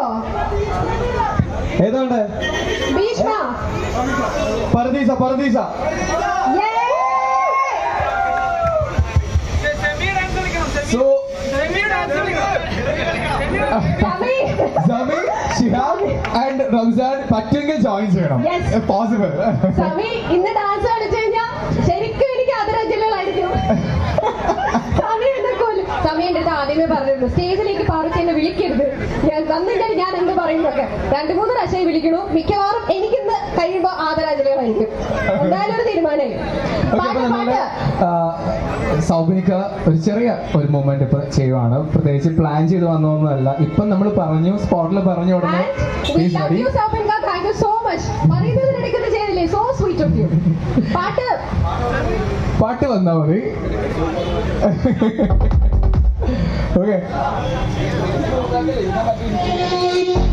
പാടുവോ ഏതാണ്ട് ഭീഷ്മ പരദീസ പരദീസ Yay! So Sami Sami Shihab and Ramzan പറ്റുമെങ്കിൽ ജോയിൻ ചെയ്യണം Yes. പോസിബിൾ സമി ഇന്ന് ഡാൻസ് കളിച്ചു കഴിഞ്ഞാൽ ശരിക്കും എനിക്ക് ആദരാഞ്ജലികളായിരിക്കും സമി എന്നെ കൊല്ലും സമി എന്റെ അടുത്ത് ആദ്യമേ പറഞ്ഞിരുന്നു സ്റ്റേജിലേക്ക് പാർവതി എന്നെ വിളിക്കരുത് ഞാൻ വന്നിട്ട് ഞാൻ എന്ത് പറയുന്നൊക്കെ രണ്ടു മൂന്ന് പ്രാവശ്യം വിളിക്കണു മിക്കവാറും എനിക്കിന്ന് കഴിയുമ്പോ ആദരാഞ്ജലികളായിരിക്കും എന്തായാലും ഒരു തീരുമാനമായി പാട്ട് പാട്ട് സൗബിനിക്ക ഒരു ചെറിയ ഒരു മൂമെന്റ് ഇപ്പൊ ചെയ്യുവാണ് പ്രത്യേകിച്ച് പ്ലാൻ ചെയ്ത് വന്നതൊന്നുമല്ല ഇപ്പൊ നമ്മൾ പറഞ്ഞു സ്പോട്ടിൽ പറഞ്ഞ ഉടനെ And we please love ready. you, Saupinka. Thank you so much. പറയുന്നതിനിടയ്ക്കൊന്നും ചെയ്തില്ലേ സോ സ്വീറ്റ് ഓഫ് യു പാട്ട് പാട്ട് വന്നാ മതി ഓക്കെ